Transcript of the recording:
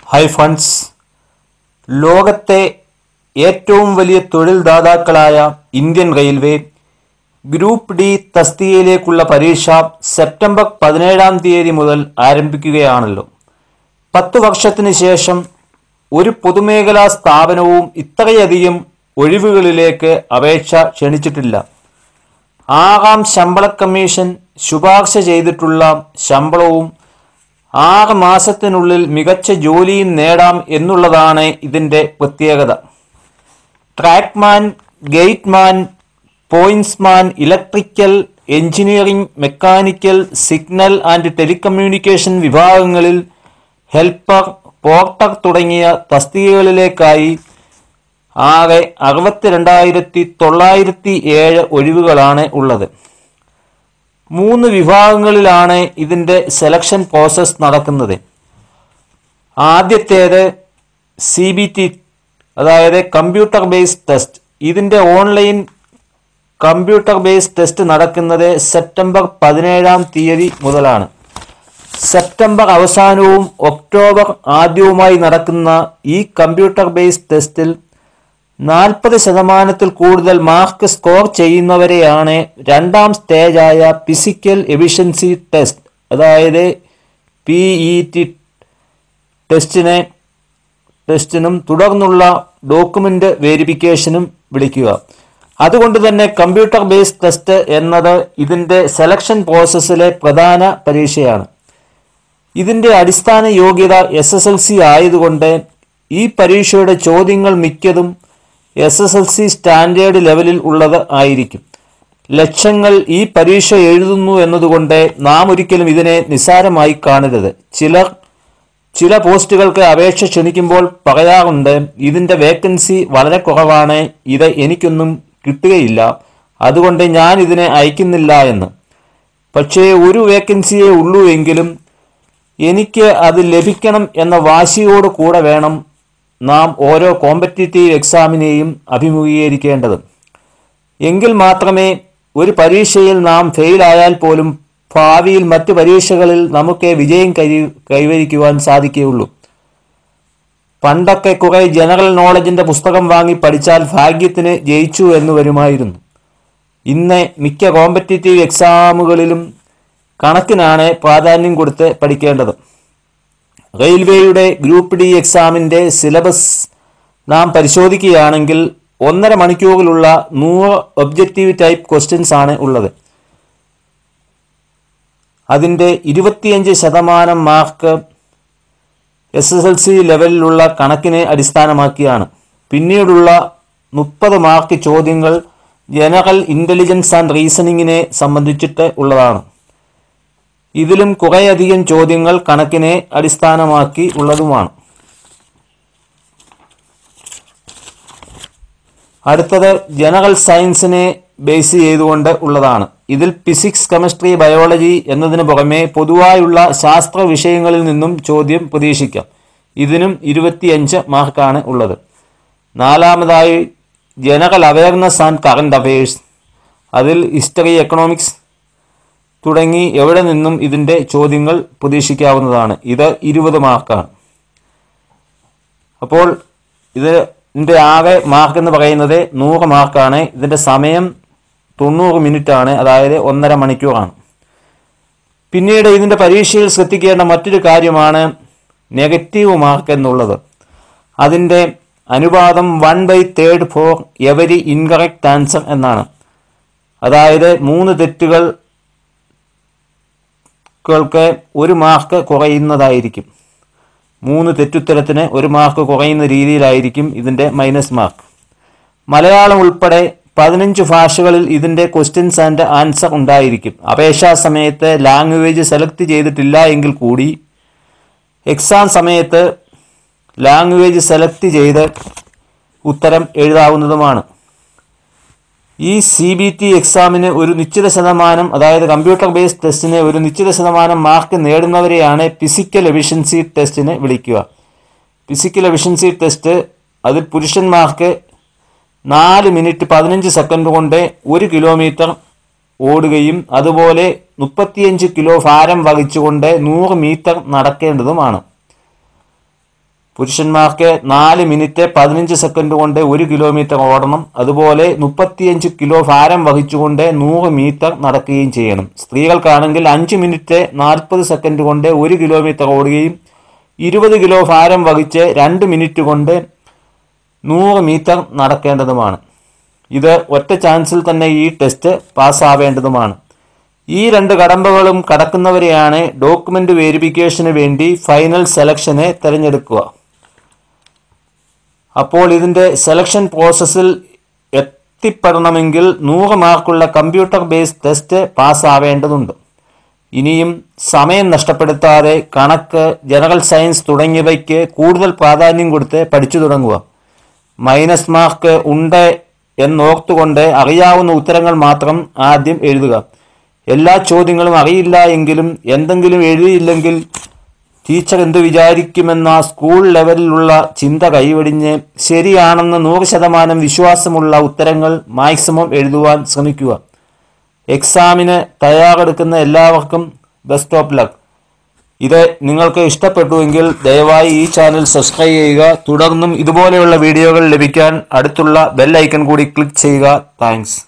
hi friends ലോകത്തെ ഏറ്റവും വലിയ തൊഴിൽ ദാതാക്കളായ ഇന്ത്യൻ റെയിൽവേ ഗ്രൂപ്പ് ഡി തസ്തികയിലേക്കുള്ള പരീക്ഷ സെപ്റ്റംബർ പതിനേഴാം തീയതി മുതൽ ആരംഭിക്കുകയാണല്ലോ പത്ത് വർഷത്തിന് ശേഷം ഒരു പൊതുമേഖലാ സ്ഥാപനവും ഇത്രയധികം ഒഴിവുകളിലേക്ക് അപേക്ഷ ക്ഷണിച്ചിട്ടില്ല ആറാം ശമ്പള കമ്മീഷൻ ശുപാർശ ചെയ്തിട്ടുള്ള ശമ്പളവും ആറ് മാസത്തിനുള്ളിൽ മികച്ച ജോലിയും നേടാം എന്നുള്ളതാണ് ഇതിൻ്റെ പ്രത്യേകത trackman gateman pointsman electrical engineering mechanical signal and telecommunication വിഭാഗങ്ങളിൽ ഹെൽപ്പർ പോർട്ടർ തുടങ്ങിയ തസ്തികകളിലേക്കായി ആകെ അറുപത്തിരണ്ടായിരത്തി തൊള്ളായിരത്തി ഏഴ് ഒഴിവുകളാണ് ഉള്ളത് മൂന്ന് വിഭാഗങ്ങളിലാണ് ഇതിൻ്റെ സെലക്ഷൻ പ്രോസസ് നടക്കുന്നത് ആദ്യത്തേത് സി ബി ടി അതായത് കമ്പ്യൂട്ടർ ബേസ്ഡ് ടെസ്റ്റ് ഇതിൻ്റെ ഓൺലൈൻ കമ്പ്യൂട്ടർ ബേസ്ഡ് ടെസ്റ്റ് നടക്കുന്നത് സെപ്റ്റംബർ പതിനേഴാം തീയതി മുതലാണ് സെപ്റ്റംബർ അവസാനവും ഒക്ടോബർ ആദ്യവുമായി നടക്കുന്ന ഈ കമ്പ്യൂട്ടർ ബേസ്ഡ് ടെസ്റ്റിൽ നാൽപ്പത് ശതമാനത്തിൽ കൂടുതൽ മാർക്ക് സ്കോർ ചെയ്യുന്നവരെയാണ് രണ്ടാം സ്റ്റേജായ ഫിസിക്കൽ എഫിഷ്യൻസി ടെസ്റ്റ് അതായത് പി ഇ ടി ടെസ്റ്റിനെ ടെസ്റ്റിനും തുടർന്നുള്ള ഡോക്യുമെൻ്റ് വെരിഫിക്കേഷനും വിളിക്കുക അതുകൊണ്ട് തന്നെ കമ്പ്യൂട്ടർ ബേസ്ഡ് ടെസ്റ്റ് എന്നത് ഇതിൻ്റെ സെലക്ഷൻ പ്രോസസ്സിലെ പ്രധാന പരീക്ഷയാണ് ഇതിൻ്റെ അടിസ്ഥാന യോഗ്യത എസ് എസ് എൽ സി ആയതുകൊണ്ട് ഈ പരീക്ഷയുടെ ചോദ്യങ്ങൾ മിക്കതും S S L C standard ലെവലിൽ ഉള്ളത് ആയിരിക്കും ലക്ഷങ്ങൾ ഈ പരീക്ഷ എഴുതുന്നു എന്നതുകൊണ്ട് നാം ഒരിക്കലും ഇതിനെ നിസ്സാരമായി കാണരുത് ചിലർ ചില പോസ്റ്റുകൾക്ക് അപേക്ഷ ക്ഷണിക്കുമ്പോൾ പറയാറുണ്ട് ഇതിൻ്റെ വേക്കൻസി വളരെ കുറവാണ് ഇത് എനിക്കൊന്നും കിട്ടുകയില്ല അതുകൊണ്ട് ഞാൻ ഇതിനെ അയക്കുന്നില്ല എന്ന് പക്ഷേ ഒരു വേക്കൻസിയേ ഉള്ളൂ എങ്കിലും എനിക്ക് അത് ലഭിക്കണം എന്ന വാശിയോട് കൂടെ വേണം നാം ഓരോ കോമ്പറ്റേറ്റീവ് എക്സാമിനെയും അഭിമുഖീകരിക്കേണ്ടത് എങ്കിൽ മാത്രമേ ഒരു പരീക്ഷയിൽ നാം ഫെയിലായാൽ പോലും ഭാവിയിൽ മറ്റ് പരീക്ഷകളിൽ നമുക്ക് വിജയം കൈ കൈവരിക്കുവാൻ സാധിക്കുകയുള്ളൂ പണ്ടൊക്കെ കുറെ ജനറൽ നോളജിന്റെ പുസ്തകം വാങ്ങി പഠിച്ചാൽ ഭാഗ്യത്തിന് ജയിച്ചു എന്ന് വരുമായിരുന്നു ഇന്ന് മിക്ക കോമ്പറ്റേറ്റീവ് എക്സാമുകളിലും കണക്കിനാണ് പ്രാധാന്യം കൊടുത്ത് പഠിക്കേണ്ടത് റെയിൽവേയുടെ ഗ്രൂപ്പ് ഡി എക്സാമിൻ്റെ സിലബസ് നാം പരിശോധിക്കുകയാണെങ്കിൽ ഒന്നര മണിക്കൂറിലുള്ള നൂറ് ഒബ്ജക്റ്റീവ് ടൈപ്പ് ക്വസ്റ്റ്യൻസ് ആണ് ഉള്ളത് അതിൻ്റെ ഇരുപത്തിയഞ്ച് ശതമാനം mark S S L C ലെവലിലുള്ള കണക്കിനെ അടിസ്ഥാനമാക്കിയാണ് പിന്നീടുള്ള മുപ്പത് മാർക്ക് ചോദ്യങ്ങൾ ജനറൽ ഇൻ്റലിജൻസ് ആൻഡ് റീസണിങ്ങിനെ സംബന്ധിച്ചിട്ട് ഉള്ളതാണ് ഇതിലും കുറേയധികം ചോദ്യങ്ങൾ കണക്കിനെ അടിസ്ഥാനമാക്കി ഉള്ളതുമാണ് അടുത്തത് ജനറൽ സയൻസിനെ ബേസ് ചെയ്തുകൊണ്ട് ഉള്ളതാണ് ഇതിൽ ഫിസിക്സ് കെമിസ്ട്രി ബയോളജി എന്നതിന് പുറമെ പൊതുവായുള്ള ശാസ്ത്ര വിഷയങ്ങളിൽ നിന്നും ചോദ്യം പ്രതീക്ഷിക്കാം ഇതിനും ഇരുപത്തിയഞ്ച് മാർക്കാണ് ഉള്ളത് നാലാമതായി general awareness and current affairs അതിൽ ഹിസ്റ്ററി എക്കണോമിക്സ് തുടങ്ങി എവിടെ നിന്നും ഇതിൻ്റെ ചോദ്യങ്ങൾ പ്രതീക്ഷിക്കാവുന്നതാണ് ഇത് ഇരുപത് മാർക്കാണ് അപ്പോൾ ഇത് ഇതിൻ്റെ ആകെ മാർക്ക് എന്ന് പറയുന്നത് നൂറ് മാർക്കാണ് ഇതിൻ്റെ സമയം തൊണ്ണൂറ് മിനിറ്റ് ആണ് അതായത് ഒന്നര മണിക്കൂറാണ് പിന്നീട് ഇതിൻ്റെ പരീക്ഷയിൽ ശ്രദ്ധിക്കേണ്ട മറ്റൊരു കാര്യമാണ് നെഗറ്റീവ് മാർക്ക് എന്നുള്ളത് അതിൻ്റെ അനുപാതം one by third for every incorrect answer എന്നാണ് അതായത് മൂന്ന് തെറ്റുകൾ ൾക്ക് ഒരു മാർക്ക് കുറയുന്നതായിരിക്കും മൂന്ന് തെറ്റുത്തരത്തിന് ഒരു മാർക്ക് കുറയുന്ന രീതിയിലായിരിക്കും ഇതിൻ്റെ മൈനസ് മാർക്ക് മലയാളം ഉൾപ്പെടെ പതിനഞ്ച് ഭാഷകളിൽ ഇതിൻ്റെ ക്വസ്റ്റ്യൻസ് ആൻഡ് ആൻസർ ഉണ്ടായിരിക്കും അപേക്ഷാ സമയത്ത് ലാംഗ്വേജ് സെലക്ട് ചെയ്തിട്ടില്ല എങ്കിൽ കൂടി എക്സാം സമയത്ത് ലാംഗ്വേജ് സെലക്ട് ചെയ്ത് ഉത്തരം എഴുതാവുന്നതുമാണ് ഈ സി ബി ടി എക്സാമിന് ഒരു നിശ്ചിത ശതമാനം അതായത് കമ്പ്യൂട്ടർ ബേസ്ഡ് ടെസ്റ്റിന് ഒരു നിശ്ചിത ശതമാനം മാർക്ക് നേടുന്നവരെയാണ് ഫിസിക്കൽ എഫിഷ്യൻസി ടെസ്റ്റിന് വിളിക്കുക ഫിസിക്കൽ എഫിഷ്യൻസി ടെസ്റ്റ് അതിൽ പുരുഷന്മാർക്ക് നാല് മിനിറ്റ് പതിനഞ്ച് സെക്കൻഡ് കൊണ്ട് ഒരു കിലോമീറ്റർ ഓടുകയും അതുപോലെ മുപ്പത്തിയഞ്ച് കിലോ ഭാരം വഹിച്ചുകൊണ്ട് നൂറ് മീറ്റർ നടക്കേണ്ടതുമാണ് പുരുഷന്മാർക്ക് നാല് മിനിറ്റ് പതിനഞ്ച് സെക്കൻഡ് കൊണ്ട് ഒരു കിലോമീറ്റർ ഓടണം അതുപോലെ മുപ്പത്തിയഞ്ച് കിലോ ഭാരം വഹിച്ചുകൊണ്ട് നൂറ് മീറ്റർ നടക്കുകയും ചെയ്യണം സ്ത്രീകൾക്കാണെങ്കിൽ അഞ്ച് മിനിറ്റ് നാൽപ്പത് സെക്കൻഡ് കൊണ്ട് ഒരു കിലോമീറ്റർ ഓടുകയും ഇരുപത് കിലോ ഭാരം വഹിച്ച് രണ്ട് മിനിറ്റ് കൊണ്ട് നൂറ് മീറ്റർ നടക്കേണ്ടതുമാണ് ഇത് ഒറ്റ ചാൻസിൽ തന്നെ ഈ ടെസ്റ്റ് പാസ്സാവേണ്ടതുമാണ് ഈ രണ്ട് കടമ്പകളും കടക്കുന്നവരെയാണ് ഡോക്യുമെന്റ് വെരിഫിക്കേഷന് വേണ്ടി ഫൈനൽ സെലക്ഷനെ തിരഞ്ഞെടുക്കുക അപ്പോൾ ഇതിൻ്റെ സെലക്ഷൻ പ്രോസസ്സിൽ എത്തിപ്പെടണമെങ്കിൽ നൂറ് മാർക്കുള്ള കമ്പ്യൂട്ടർ ബേസ്ഡ് ടെസ്റ്റ് പാസ്സാവേണ്ടതുണ്ട് ഇനിയും സമയം നഷ്ടപ്പെടുത്താതെ കണക്ക് ജനറൽ സയൻസ് തുടങ്ങിയവയ്ക്ക് കൂടുതൽ പ്രാധാന്യം കൊടുത്ത് പഠിച്ചു തുടങ്ങുക മൈനസ് മാർക്ക് ഉണ്ട് എന്നോർത്തുകൊണ്ട് അറിയാവുന്ന ഉത്തരങ്ങൾ മാത്രം ആദ്യം എഴുതുക എല്ലാ ചോദ്യങ്ങളും അറിയില്ല എങ്കിലും എന്തെങ്കിലും എഴുതിയില്ലെങ്കിൽ ടീച്ചർ എന്തു വിചാരിക്കുമെന്ന സ്കൂൾ ലെവലിലുള്ള ചിന്ത കൈവെടിഞ്ഞ് ശരിയാണെന്ന് നൂറ് ശതമാനം വിശ്വാസമുള്ള ഉത്തരങ്ങൾ മാക്സിമം എഴുതുവാൻ ശ്രമിക്കുക എക്സാമിന് തയ്യാറെടുക്കുന്ന എല്ലാവർക്കും ബെസ്റ്റ് ഓഫ് ലക്ക് ഇത് നിങ്ങൾക്ക് ഇഷ്ടപ്പെട്ടുവെങ്കിൽ ദയവായി ഈ ചാനൽ സബ്സ്ക്രൈബ് ചെയ്യുക തുടർന്നും ഇതുപോലെയുള്ള വീഡിയോകൾ ലഭിക്കാൻ അടുത്തുള്ള ബെൽ ഐക്കൺ കൂടി ക്ലിക്ക് ചെയ്യുക താങ്ക്സ്